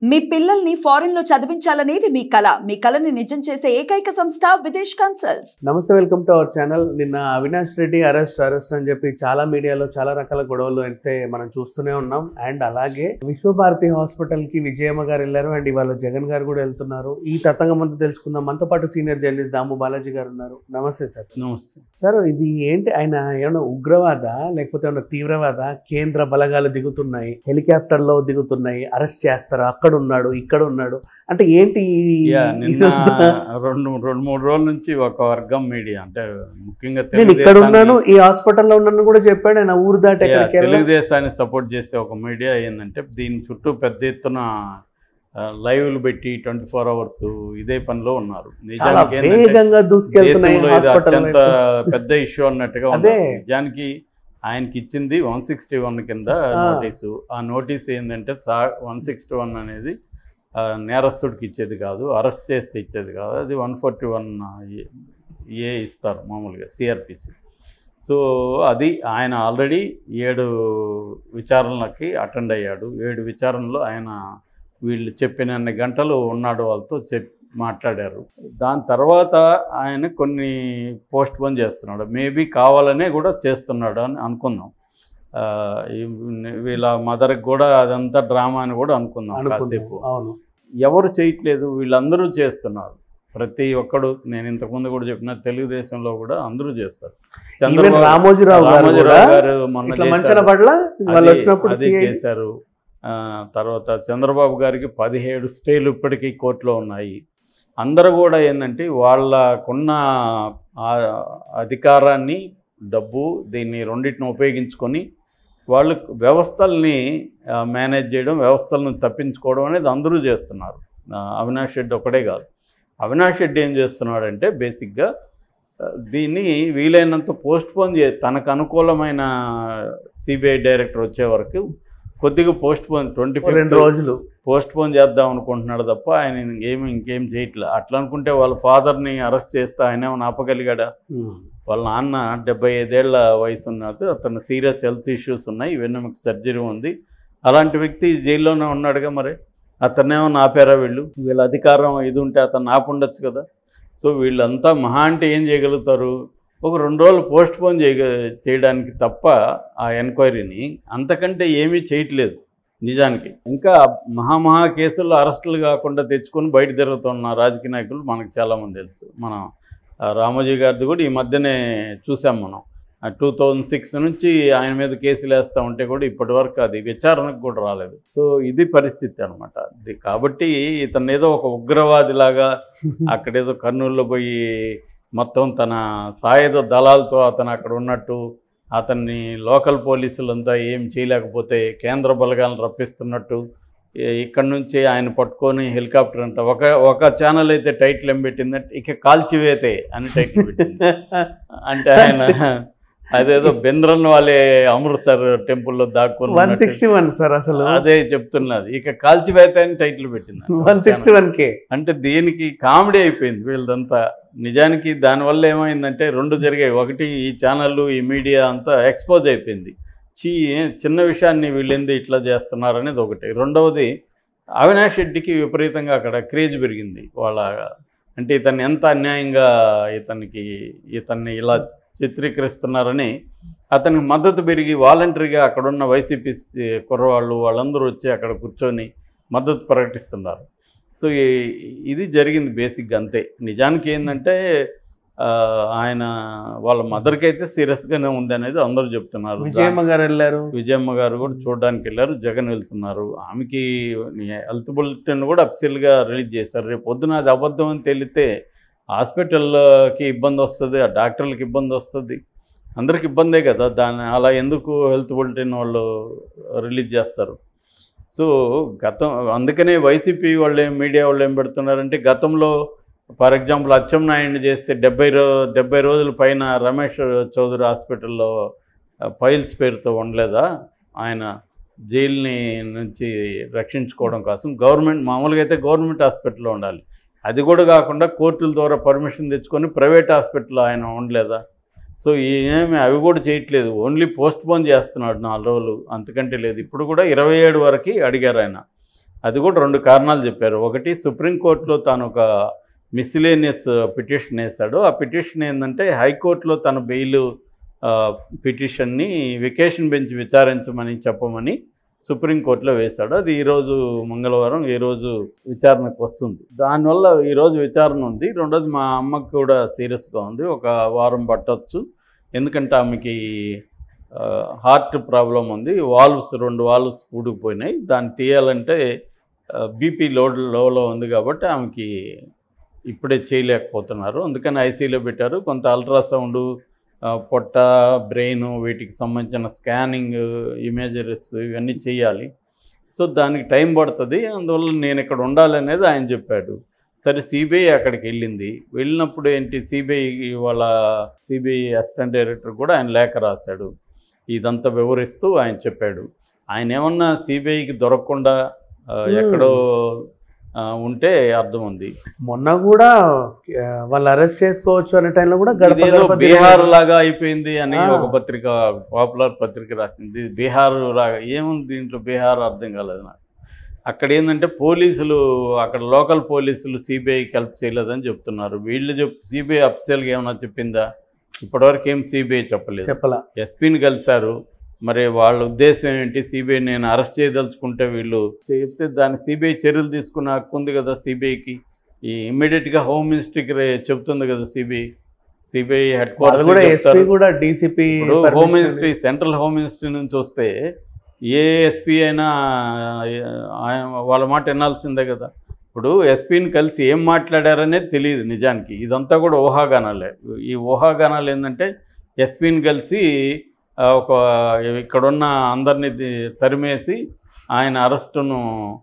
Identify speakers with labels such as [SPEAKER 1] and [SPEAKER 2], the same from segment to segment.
[SPEAKER 1] మీ పిల్లల్ని ఫారెన్ లో చదివించాలనేది మీ కల మీ కలని నిజం చేసే ఏకైక సంస్థ విదేశ్ కన్సల్ట్స్
[SPEAKER 2] నమస్తే వెల్కమ్ టు అవర్ ఛానల్ నిన్న అవినాష్ రెడ్డి అరెస్ట్ అరెస్ట్ అని చెప్పి చాలా మీడియాలో చాలా రకాల గొడవలు అయితే మనం చూస్తూనే ఉన్నాం అండ్ అలాగే విశ్వభారతి హాస్పిటల్ కి విజయమ్మ గారు వెళ్ళారు అండ్ ఇవాళ జగన్ గారు కూడా వెళ్తున్నారు ఈ తతంగం అంతా తెలుసుకుందాం మనతో పాటు సీనియర్ జర్నలిస్ట్ దాము బాలాజీ గారు ఉన్నారు నమస్తే సార్
[SPEAKER 3] నమస్తే
[SPEAKER 2] సార్ ఇది ఏంటి ఆయన ఏమైనా ఉగ్రవాద లేకపోతే ఏమైనా తీవ్రవాద కేంద్ర బలగాలు దిగుతున్నాయి హెలికాప్టర్ లో దిగుతున్నాయి అరెస్ట్ చేస్తారు అక్కడ ఉన్నాడు ఇక్కడ ఉన్నాడు అంటే ఏంటి ఈ-
[SPEAKER 3] యా, నిన్న
[SPEAKER 2] ఇదంతా?
[SPEAKER 3] రెండు రెండు మూడు రోజుల నుంచి ఒక వర్గం మీడియా అంటే ముఖ్యంగా
[SPEAKER 2] నేను ఇక్కడ
[SPEAKER 3] తెలుగుదేశాన్ని-
[SPEAKER 2] ఉన్నాను ఈ హాస్పిటల్లో ఉన్నాను కూడా చెప్పాడు ఆయన ఊరు దాటి
[SPEAKER 3] యా,
[SPEAKER 2] ఎక్కడికి వెళ్ళాలి
[SPEAKER 3] తెలుగుదేశాన్ని సపోర్ట్ చేసే ఒక మీడియా ఏంటంటే దీని చుట్టూ పెద్ద ఎత్తున ఆ, లైవ్లు పెట్టి ట్వంటీ ఫోర్ అవర్స్ ఇదే పనిలో ఉన్నారు
[SPEAKER 2] చాలా
[SPEAKER 3] నిజానికి ఏంటంటే
[SPEAKER 2] వేగంగా దూసుకెళ్తున్నాయి
[SPEAKER 3] దేశంలో ఇది
[SPEAKER 2] హాస్పిటల్
[SPEAKER 3] అత్యంత పెద్ద ఇష్యూ అన్నట్టుగా ఉంది
[SPEAKER 2] అదే.
[SPEAKER 3] నిజానికి ఆయనకి ఇచ్చింది వన్ సిక్స్టీ వన్ కింద
[SPEAKER 2] ఆ.
[SPEAKER 3] నోటీసు ఆ నోటీస్ ఏంటంటే సా వన్ సిక్స్టీ వన్ అనేది ఆ, నేరస్తుడికి ఇచ్చేది కాదు అరెస్ట్ చేస్తే ఇచ్చేది కాదు అది వన్ ఫార్టీ వన్ ఏ ఇస్తారు మామూలుగా సిఆర్పిసి సో అది ఆయన ఆల్రెడీ ఏడు విచారణలకి అటెండ్ అయ్యాడు ఏడు విచారణలో ఆయన వీళ్ళు చెప్పినన్ని గంటలు ఉన్నాడు వాళ్ళతో చెప్ మాట్లాడారు దాని తర్వాత ఆయన కొన్ని పోస్ట్ పోన్ చేస్తున్నాడు మేబీ కావాలనే కూడా చేస్తున్నాడు అని అనుకుందాం ఆ, ఈ- వీళ్ళ మదర్కి కూడా అదంతా డ్రామా అని కూడా అనుకుందాం
[SPEAKER 2] అనుకున్నాం
[SPEAKER 3] కాసేపు
[SPEAKER 2] అవును
[SPEAKER 3] ఎవరు చేయట్లేదు వీళ్ళందరూ చేస్తున్నారు ప్రతి ఒక్కడు నేను ఇంతకుముందు కూడా చెప్పిన తెలుగుదేశంలో కూడా అందరూ చేస్తారు
[SPEAKER 2] ఈవెన్ రామోజీరావు గారు కూడా
[SPEAKER 3] రామోజీరావు గారు మొన్న
[SPEAKER 2] ఇట్లా
[SPEAKER 3] చేశారు.
[SPEAKER 2] మంచన పట్ల వాళ్ళు
[SPEAKER 3] అది-
[SPEAKER 2] వచ్చినప్పుడు
[SPEAKER 3] అది
[SPEAKER 2] CID
[SPEAKER 3] చేశారు ఆ, తర్వాత చంద్రబాబు గారికి పదిహేడు స్టేలు ఇప్పటికీ కోర్టులో ఉన్నాయి అందరూ కూడా ఏంటంటే వాళ్ళకున్న ఆ అధికారాన్ని డబ్బు దీన్ని రెండింటిని ఉపయోగించుకొని వాళ్ళు వ్యవస్థల్ని ఆ, మేనేజ్ చేయడం వ్యవస్థలను తప్పించుకోవడం అనేది అందరూ చేస్తున్నారు ఆ, అవినాష్ రెడ్డి ఒకడే కాదు అవినాష్ రెడ్డి ఏం చేస్తున్నాడంటే బేసిక్గా ఆ, దీన్ని వీలైనంత పోస్ట్ పోన్ చే తనకు అనుకూలమైన సిబిఐ డైరెక్టర్ వచ్చే వరకు కొద్దిగా పోస్ట్ పోన్ ట్వంటీ
[SPEAKER 2] రెండు రోజులు
[SPEAKER 3] పోస్ట్ పోన్ చేద్దాం అనుకుంటున్నాడు తప్ప ఆయన ఏమి ఇంకేం చేయట్లే అట్లా అనుకుంటే వాళ్ళ ఫాదర్ని అరెస్ట్ చేస్తే ఆయన ఏమైనా ఆపగలిగాడా
[SPEAKER 2] ఉమ్.
[SPEAKER 3] వాళ్ళ నాన్న డెబ్బై ఐదేళ్ల వయసు ఉన్నది అతను సీరియస్ హెల్త్ ఇష్యూస్ ఉన్నాయి వెన్నెముక సర్జరీ ఉంది అలాంటి వ్యక్తి జైల్లోనే ఉన్నాడుగా మరి అతన్నేమో ఆపారా వీళ్ళు వీళ్ళ అధికారం ఇది ఉంటే అతను ఆపుండొచ్చు కదా సో వీళ్ళంతా మహా అంటే ఏం చేయగలుగుతారు ఒక రెండు రోజులు పోస్ట్ పోన్ చేయ చేయడానికి తప్ప ఆ ఎంక్వైరీని అంతకంటే ఏమీ చేయట్లేదు నిజానికి ఇంకా మహామహా కేసుల్లో అరెస్టులు కాకుండా తెచ్చుకొని బయట తిరుగుతున్న రాజకీయ నాయకులు మనకు చాలామంది తెలుసు మనం ఆ రామోజీ గారిది కూడా ఈ మధ్యనే చూసాం మనం టూ థౌజండ్ సిక్స్ నుంచి ఆయన మీద కేసులు వేస్తూ ఉంటే కూడా ఇప్పటి వరకు అది విచారణకు కూడా రాలేదు సో ఇది పరిస్థితి అనమాట ఇది కాబట్టి ఇతను ఏదో ఒక ఉగ్రవాదిలాగా అక్కడేదో కర్నూలులో పోయి మొత్తం తన సాయుధ దళాలతో అతను అక్కడ ఉన్నట్టు అతన్ని లోకల్ పోలీసులంతా ఏం చేయలేకపోతే కేంద్ర బలగాలను రప్పిస్తున్నట్టు ఈ- ఇక్కడ నుంచి ఆయన పట్టుకొని హెలికాప్టర్ అంట ఒక ఒక ఛానల్ అయితే టైటిల్ ఏం పెట్టిందంటే ఇక కాల్చివేతే అని టైటిల్ పెట్టింది అంటే ఆయన అదేదో బెంద్రన్ వాళ్ళే అమృత్సర్ టెంపుల్లో దాక్కుని
[SPEAKER 2] వన్
[SPEAKER 3] ఉన్నట్టు.
[SPEAKER 2] సిక్స్టీ వన్ సార్ అసలు
[SPEAKER 3] అదే చెప్తున్నది ఇక కాల్చివేత అని టైటిల్ పెట్టింది
[SPEAKER 2] వన్ సిక్స్టీ వన్ కే
[SPEAKER 3] అంటే దీనికి కామెడీ అయిపోయింది వీళ్ళదంతా నిజానికి దానివల్ల ఏమైందంటే రెండు జరిగాయి ఒకటి ఈ ఛానళ్ళు ఈ మీడియా అంతా ఎక్స్పోజ్ అయిపోయింది చీ చిన్న విషయాన్ని వీళ్ళేంది ఇట్లా చేస్తున్నారు అనేది ఒకటి రెండవది అవినాష్ రెడ్డికి విపరీతంగా అక్కడ క్రేజ్ పెరిగింది వాళ్ళ అంటే ఇతన్ని ఎంత అన్యాయంగా ఇతనికి ఇతన్ని ఇలా చిత్రీకరిస్తున్నారని అతనికి మద్దతు పెరిగి వాలంటరీగా అక్కడున్న వైసీపీ కుర్రవాళ్ళు వాళ్ళందరూ వచ్చి అక్కడ కూర్చొని మద్దతు ప్రకటిస్తున్నారు సో ఈ- ఇది జరిగింది బేసిక్గా అంతే నిజానికి ఏంటంటే ఆ, ఆయన వాళ్ళ మదర్కి అయితే సీరియస్గానే ఉంది అనేది అందరూ చెప్తున్నారు
[SPEAKER 2] విజయమ్మ గారు వెళ్ళారు
[SPEAKER 3] విజయమ్మ గారు కూడా చూడడానికి వెళ్ళారు జగన్ వెళ్తున్నారు ఆమెకి హెల్త్ బులెటిన్ కూడా అఫీషియల్గా రిలీజ్ చేశారు రేపు పొద్దున అది అబద్ధం అని తెలిస్తే హాస్పిటల్కి ఇబ్బంది వస్తుంది ఆ డాక్టర్లకి ఇబ్బంది వస్తుంది అందరికి ఇబ్బందే కదా దాన్ని అలా ఎందుకు హెల్త్ బులెటిన్ వాళ్ళు రిలీజ్ చేస్తారు సో గతం అందుకనే వైసీపీ వాళ్ళు ఏం మీడియా వాళ్ళు ఏం పెడుతున్నారంటే గతంలో ఫర్ ఎగ్జాంపుల్ అచ్చెన్నాయుడిని చేస్తే డెబ్బై రో డెబ్బై రోజుల పైన రమేష్ చౌదరి హాస్పిటల్లో ఫైల్స్ పేరుతో ఉండలేదా ఆయన జైల్ని నుంచి రక్షించుకోవడం కోసం గవర్నమెంట్ మామూలుగా అయితే గవర్నమెంట్ హాస్పిటల్లో ఉండాలి అది కూడా కాకుండా కోర్టుల ద్వారా పర్మిషన్ తెచ్చుకొని ప్రైవేట్ హాస్పిటల్లో ఆయన ఉండలేదా సో ఏమి అవి కూడా చేయట్లేదు ఓన్లీ పోస్ట్ పోన్ చేస్తున్నాడు నాలుగు రోజులు అంతకంటే లేదు ఇప్పుడు కూడా ఇరవై ఏడు వరకు అడిగారు ఆయన అది కూడా రెండు కారణాలు చెప్పారు ఒకటి సుప్రీంకోర్టులో తాను ఒక మిస్లేనియస్ పిటిషన్ వేశాడు ఆ పిటిషన్ ఏంటంటే హైకోర్టులో తన బెయిల్ పిటిషన్ని వెకేషన్ బెంచ్ విచారించమని చెప్పమని సుప్రీంకోర్టులో వేశాడు అది ఈరోజు మంగళవారం ఈరోజు విచారణకు వస్తుంది దానివల్ల ఈరోజు విచారణ ఉంది రెండోది మా అమ్మకు కూడా సీరియస్గా ఉంది ఒక వారం పట్టొచ్చు ఎందుకంటే ఆమెకి ఆ, హార్ట్ ప్రాబ్లం ఉంది వాల్వ్స్ రెండు వాల్వ్స్ పూడుకుపోయినాయి దాన్ని తీయాలంటే బీపీ లోడ్ లోలో ఉంది కాబట్టి ఆమెకి ఇప్పుడే చేయలేకపోతున్నారు అందుకని ఐసీలో పెట్టారు కొంత అల్ట్రాసౌండ్ పొట్ట బ్రెయిన్ వీటికి సంబంధించిన స్కానింగ్ ఇమేజరీస్ ఇవన్నీ చేయాలి సో దానికి టైం పడుతుంది అందువల్ల నేను ఇక్కడ ఉండాలనేది ఆయన చెప్పాడు సరే సిబిఐ అక్కడికి వెళ్ళింది వెళ్ళినప్పుడు ఏంటి సిబిఐ వాళ్ళ సిబిఐ అసిస్టెంట్ డైరెక్టర్ కూడా ఆయన లేఖ రాశాడు ఇదంతా వివరిస్తూ ఆయన చెప్పాడు ఆయన ఏమన్నా సిబిఐకి దొరకకుండా ఆ, ఎక్కడో ఆ, ఉంటే అర్థం ఉంది
[SPEAKER 2] మొన్న కూడా ఆ, వాళ్ళు అరెస్ట్ చేసుకోవచ్చు అనే టైంలో కూడా గడప
[SPEAKER 3] ఇదేదో
[SPEAKER 2] గడప
[SPEAKER 3] బీహార్ లాగా అయిపోయింది అని
[SPEAKER 2] ఆ.
[SPEAKER 3] ఒక పత్రిక పాపులర్ పత్రిక రాసింది ఇది బీహార్ లాగా ఏముంది దీంట్లో బీహార్ అర్థం కాలేదు నాకు అక్కడ ఏంటంటే పోలీసులు అక్కడ లోకల్ పోలీసులు సిబిఐకి హెల్ప్ చేయలేదని చెప్తున్నారు వీళ్ళు చెప్ సిబిఐ అఫీషియల్గా ఏమైనా చెప్పిందా ఇప్పటివరకు ఏం సిబిఐ చెప్పలేదు
[SPEAKER 2] చెప్పలా
[SPEAKER 3] ఎస్పీని కలిశారు మరి వాళ్ళ ఉద్దేశం ఏంటి సిబిఐ నేను అరెస్ట్ చేయదలుచుకుంటే వీళ్ళు చెప్తే దాని సిబిఐ చర్యలు తీసుకున్న హక్కు ఉంది కదా సిబిఐకి ఈ ఇమ్మీడియట్గా హోమ్ మినిస్ట్రీకి రే- చెప్తుంది కదా సిబిఐ సిబిఐ హెడ్
[SPEAKER 2] వాళ్ళు కూడా ఎస్పీ
[SPEAKER 3] క్వార్టర్స్
[SPEAKER 2] కూడా డీసీపీ
[SPEAKER 3] ఇప్పుడు home ministry central home ministry నుంచి వస్తే ఏ ఎస్పీ అయినా ఆయన- వాళ్ళ మాట వినాల్సిందే కదా ఇప్పుడు ఎస్పీని కలిసి ఏం మాట్లాడారనేది తెలియదు నిజానికి ఇదంతా కూడా ఊహాగానాలే ఈ ఊహాగానాలు ఏంటంటే ఎస్పీని కలిసి ఆ, ఒక ఇక్కడున్న అందరినీ ది- తరిమేసి ఆయన అరెస్టును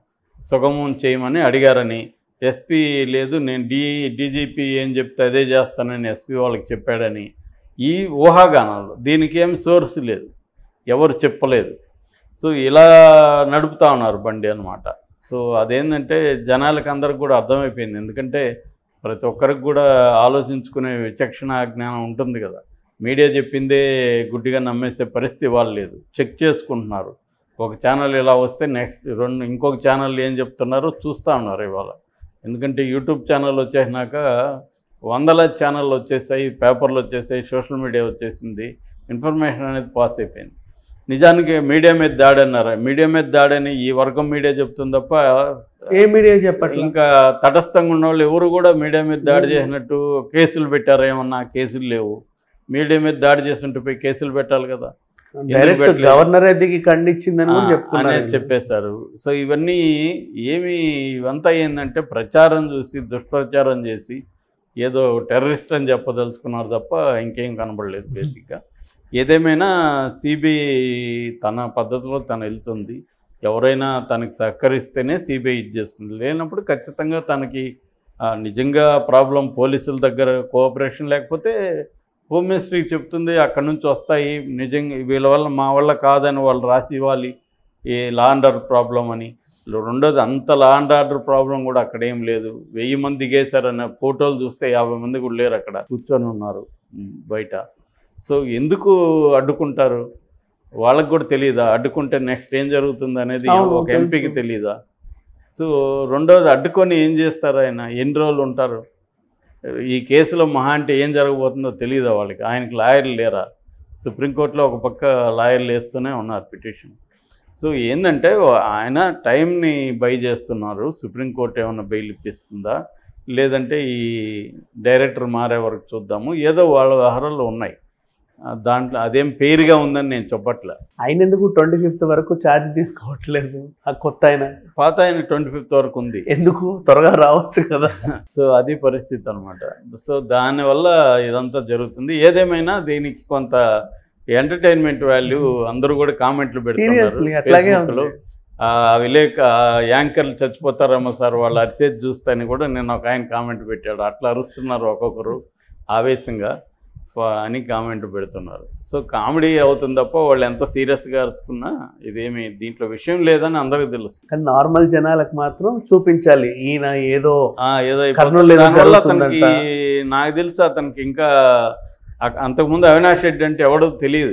[SPEAKER 3] సుగమం చేయమని అడిగారని ఎస్పీ లేదు నేను డి డీజీపీ ఏం చెప్తే అదే చేస్తానని ఎస్పీ వాళ్ళకి చెప్పాడని ఈ ఊహాగానాలు దీనికి ఏం సోర్స్ లేదు ఎవరు చెప్పలేదు సో ఇలా నడుపుతా ఉన్నారు బండి అనమాట సో అదేంటంటే జనాలకు అందరికి కూడా అర్థమైపోయింది ఎందుకంటే ప్రతి ఒక్కరికి కూడా ఆలోచించుకునే విచక్షణ జ్ఞానం ఉంటుంది కదా మీడియా చెప్పిందే గుడ్డిగా నమ్మేసే పరిస్థితి వాళ్ళు లేదు చెక్ చేసుకుంటున్నారు ఒక ఛానల్ ఇలా వస్తే నెక్స్ట్ రెండు ఇంకొక ఛానల్ ఏం చెప్తున్నారో చూస్తూ ఉన్నారు ఇవాళ ఎందుకంటే యూట్యూబ్ ఛానల్ వచ్చేసినాక వందల ఛానళ్ళు వచ్చేసాయి పేపర్లు వచ్చేసాయి సోషల్ మీడియా వచ్చేసింది ఇన్ఫర్మేషన్ అనేది పాస్ అయిపోయింది నిజానికి మీడియా మీద దాడి అన్నారు మీడియా మీద దాడని ఈ వర్గం మీడియా చెప్తుంది తప్ప
[SPEAKER 2] ఏ మీడియా చెప్పట్లా
[SPEAKER 3] ఇంకా తటస్థంగా ఉన్న వాళ్ళు ఎవరు కూడా మీడియా మీద దాడి చేసినట్టు కేసులు పెట్టారు ఏమన్నా కేసులు లేవు మీడియా మీద దాడి చేస్తుంటే పోయి కేసులు పెట్టాలి కదా
[SPEAKER 2] డైరెక్ట్
[SPEAKER 3] పెట్టలేదు?
[SPEAKER 2] గవర్నర్ ఎద్దికి ఖండించిందని కూడా
[SPEAKER 3] ఆ,
[SPEAKER 2] చెప్పుకున్నారు
[SPEAKER 3] అనేది చెప్పేశారు సో ఇవన్నీ ఏమి ఇవంతా ఏంటంటే ప్రచారం చూసి దుష్ప్రచారం చేసి ఏదో టెర్రరిస్ట్ అని చెప్పదలుచుకున్నారు తప్ప ఇంకేం కనబడలేదు బేసిక్గా ఏదేమైనా సిబిఐ తన పద్ధతిలో తను వెళ్తుంది ఎవరైనా తనకి సహకరిస్తేనే సిబిఐ ఇది చేస్తుంది లేనప్పుడు ఖచ్చితంగా తనకి ఆ, నిజంగా ప్రాబ్లం పోలీసుల దగ్గర కోఆపరేషన్ లేకపోతే హోమ్ మినిస్ట్రీకి చెప్తుంది అక్కడ నుంచి వస్తాయి నిజంగా వీళ్ళ వల్ల మా వల్ల కాదని వాళ్ళు రాసి ఇవ్వాలి ఏ లా అండ్ ఆర్డర్ ప్రాబ్లం అని రెండోది అంత లా అండ్ ఆర్డర్ ప్రాబ్లం కూడా అక్కడ ఏం లేదు వెయ్యి మంది దిగేశారన్న ఫోటోలు చూస్తే యాభై మంది కూడా లేరు అక్కడ కూర్చొని ఉన్నారు ఉమ్, బయట సో ఎందుకు అడ్డుకుంటారు వాళ్ళకి కూడా తెలియదా అడ్డుకుంటే నెక్స్ట్ ఏం జరుగుతుంది అనేది
[SPEAKER 2] అవును,
[SPEAKER 3] ఒక
[SPEAKER 2] తెలుసు.
[SPEAKER 3] ఎంపీకి తెలియదా సో రెండోది అడ్డుకొని ఏం చేస్తారు ఆయన ఎన్ని రోజులు ఉంటారు ఈ కేసులో మహా అంటే ఏం జరగబోతుందో తెలియదా వాళ్ళకి ఆయనకి లాయర్లు లేరా సుప్రీంకోర్టులో ఒక పక్క లాయర్లు వేస్తూనే ఉన్నారు పిటిషన్ సో ఏంటంటే ఆయన టైంని బై చేస్తున్నారు సుప్రీంకోర్టు ఏమైనా బెయిల్ ఇప్పిస్తుందా లేదంటే ఈ డైరెక్టర్ మారే వరకు చూద్దాము ఏదో వాళ్ళ వ్యవహారాలు ఉన్నాయి ఆ, దాంట్లో అదేం పేరుగా ఉందని నేను చెప్పట్లే
[SPEAKER 2] ఆయన ఎందుకు ట్వంటీ ఫిఫ్త్ వరకు ఛార్జ్ తీసుకోవట్లేదు ఆ కొత్త ఆయన
[SPEAKER 3] పాత ఆయన ట్వంటీ ఫిఫ్త్ వరకు ఉంది
[SPEAKER 2] ఎందుకు త్వరగా రావచ్చు కదా
[SPEAKER 3] సో అది పరిస్థితి అనమాట సో దానివల్ల ఇదంతా జరుగుతుంది ఏదేమైనా దీనికి కొంత ఎంటర్టైన్మెంట్ వాల్యూ అందరూ కూడా కామెంట్లు
[SPEAKER 2] సీరియస్లీ అట్లాగే
[SPEAKER 3] పెడుతున్నారు
[SPEAKER 2] ఉంది
[SPEAKER 3] ఆ విలేక ఆ యాంకర్లు చచ్చిపోతారేమో సార్ వాళ్ళు అరిసేది చూస్తాని కూడా నేను ఒక ఆయన కామెంట్ పెట్టాడు అట్లా అరుస్తున్నారు ఒక్కొక్కరు ఆవేశంగా ఫ- అని కామెంట్ పెడుతున్నారు సో కామెడీ అవుతుంది తప్ప వాళ్ళు ఎంత సీరియస్గా అరుచుకున్నా ఇదేమి దీంట్లో విషయం లేదని అందరికీ తెలుస్తుంది
[SPEAKER 2] కానీ నార్మల్ జనాలకు మాత్రం చూపించాలి ఈయన ఏదో
[SPEAKER 3] ఆ, ఏదో
[SPEAKER 2] కర్నూలు ఏదో
[SPEAKER 3] దానివల్ల
[SPEAKER 2] జరుగుతుందంట.
[SPEAKER 3] అతనికి నాకు తెలుసు అతనికి ఇంకా అ- అంతకుముందు అవినాష్ రెడ్డి అంటే ఎవడో తెలియదు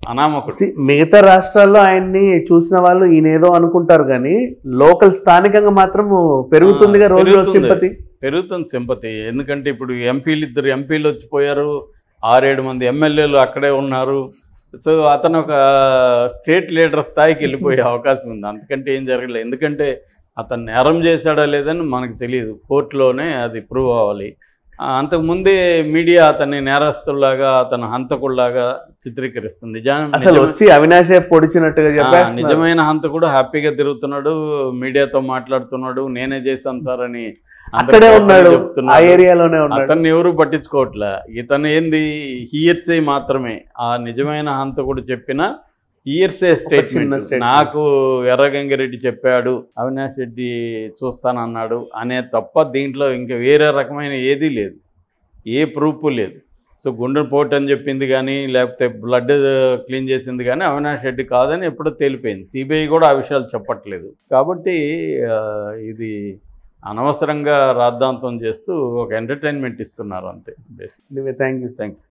[SPEAKER 3] అనామకుడు
[SPEAKER 2] See, మిగతా రాష్ట్రాల్లో ఆయన్ని చూసిన వాళ్ళు ఈయన ఏదో అనుకుంటారు కానీ లోకల్ స్థానికంగా మాత్రం పెరుగుతుందిగా
[SPEAKER 3] ఆ,
[SPEAKER 2] రోజు రోజు
[SPEAKER 3] పెరుగుతుంది.
[SPEAKER 2] సింపతి
[SPEAKER 3] పెరుగుతుంది సింపతి ఎందుకంటే ఇప్పుడు ఎంపీలు ఇద్దరు ఎంపీలు వచ్చిపోయారు ఆరేడు మంది ఎమ్మెల్యేలు అక్కడే ఉన్నారు సో అతను ఒక స్టేట్ లీడర్ స్థాయికి వెళ్ళిపోయే అవకాశం ఉంది అంతకంటే ఏం జరగలేదు ఎందుకంటే అతను నేరం చేశాడా లేదని మనకు తెలియదు కోర్టులోనే అది ప్రూవ్ అవ్వాలి ఆ, అంతకుముందే మీడియా అతన్ని నేరస్తుల్లాగా అతను హంతకుల్లాగా చిత్రీకరిస్తుంది నిజా-
[SPEAKER 2] అసలు
[SPEAKER 3] నిజమే-
[SPEAKER 2] వచ్చి అవినాష్ పొడిచినట్టుగా
[SPEAKER 3] ఆ,
[SPEAKER 2] చెప్పేస్తున్నారు
[SPEAKER 3] నిజమైన హంతకుడు హ్యాపీగా తిరుగుతున్నాడు మీడియాతో మాట్లాడుతున్నాడు నేనే చేశాను సార్ అని
[SPEAKER 2] అక్కడే
[SPEAKER 3] అందరికీ
[SPEAKER 2] ఉన్నాడు ఆ
[SPEAKER 3] చెప్తున్నాడు.
[SPEAKER 2] ఏరియాలోనే ఉన్నాడు
[SPEAKER 3] అతన్ని ఎవరు పట్టించుకోవట్లే ఇతను ఏంది హియర్సే మాత్రమే ఆ నిజమైన హంతకుడు చెప్పిన హియర్సే
[SPEAKER 2] చిన్న
[SPEAKER 3] స్టేట్మెంట్
[SPEAKER 2] statement.
[SPEAKER 3] నాకు ఎర్రగంగిరెడ్డి చెప్పాడు అవినాష్ రెడ్డి చూస్తానన్నాడు అనే తప్ప దీంట్లో ఇంకా వేరే రకమైన ఏదీ లేదు ఏ ప్రూఫ్ లేదు సో గుండె పోటు అని చెప్పింది కానీ లేకపోతే బ్లడ్ క్లీన్ చేసింది కానీ అవినాష్ రెడ్డి కాదని ఎప్పుడో తేలిపోయింది సిబిఐ కూడా ఆ విషయాలు చెప్పట్లేదు కాబట్టి ఆ, ఇది అనవసరంగా రాద్ధాంతం చేస్తూ ఒక ఎంటర్టైన్మెంట్ ఇస్తున్నారు అంతే బేసిక్
[SPEAKER 2] థ్యాంక్ యూ
[SPEAKER 3] థ్యాంక్